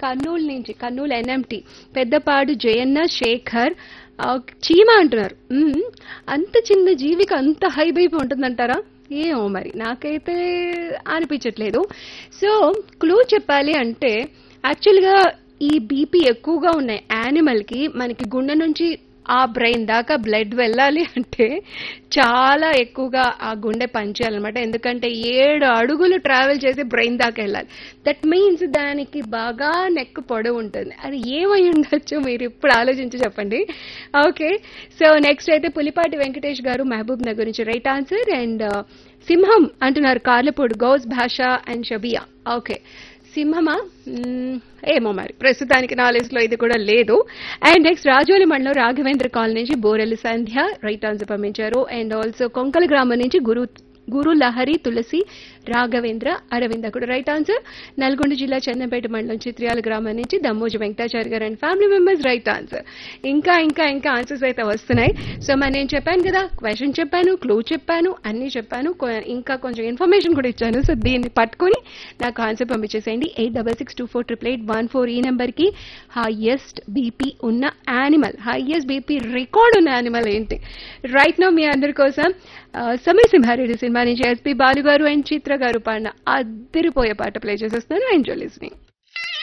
కర్నూలు నుంచి కర్నూలు ఎన్ఎంటి పెద్దపాడు జయన్న శేఖర్ ఆ, చీమ అంటున్నారు మ్మ్. అంత చిన్న జీవికి అంత హై బైప్ ఉంటుందంటారా ఏమో మరి నాకైతే అనిపించట్లేదు సో క్లూ చెప్పాలి అంటే యాక్చువల్గా ఈ బీపీ ఎక్కువగా ఉన్నాయి యానిమల్కి మనకి గుండె నుంచి ఆ బ్రెయిన్ దాకా బ్లడ్ వెళ్ళాలి అంటే చాలా ఎక్కువగా ఆ గుండె పనిచేయాలన్నమాట ఎందుకంటే ఏడు అడుగులు ట్రావెల్ చేసి బ్రెయిన్ దాకా వెళ్ళాలి దట్ మీన్స్ దానికి బాగా నెక్ పొడవు ఉంటుంది అది ఏమై ఉండొచ్చు మీరు ఇప్పుడు ఆలోచించి చెప్పండి ఓకే సో నెక్స్ట్ అయితే పులిపాటి వెంకటేష్ గారు మహబూబ్ నగర్ నుంచి రైట్ ఆన్సర్ అండ్ సింహం అంటున్నారు కార్లపూడి గౌస్ భాష అండ్ షబియా ఓకే సింహమా మ్మ్, ఏమో మరి ప్రస్తుతానికి నా లిస్ట్ లో ఇది కూడా లేదు అండ్ నెక్స్ట్ రాజోలి మండలం రాఘవేంద్ర కాలనీ నుంచి బోరెల్లి సంధ్య రైట్ ఆన్సర్ పంపించారు అండ్ ఆల్సో కొంకల గ్రామం నుంచి గురు గురు లహరి తులసి రాఘవేంద్ర అరవింద కూడా రైట్ ఆన్సర్ నల్గొండ జిల్లా చందంపేట మండలం చిత్ర్యాల గ్రామం నుంచి Dammoju Venkatachari garu and family members right answer ఇంకా ఇంకా ఇంకా ఆన్సర్స్ అయితే వస్తున్నాయి సో మరి నేను చెప్పాను కదా క్వశ్చన్ చెప్పాను క్లూ చెప్పాను అన్నీ చెప్పాను కొ- ఇంకా కొంచెం ఇన్ఫర్మేషన్ కూడా ఇచ్చాను సో దీన్ని పట్టుకొని నాకు ఆన్సర్ పంపించేసేయండి eight double six two four triple eight one four ఈ నెంబర్కి హైయెస్ట్ బీపీ ఉన్న యానిమల్ హైయెస్ట్ బీపీ రికార్డ్ ఉన్న యానిమల్ ఏంటి రైట్ నో మీ అందరి కోసం ఆ, సమయ సింహారెడ్డి సినిమా నుంచి ఎస్పీ బాలు గారు అండ్ చిత్ర గారు పాడిన అద్దరిపోయే పాట ప్లే చేసేస్తాను ఎంజాయ్ లిస్నింగ్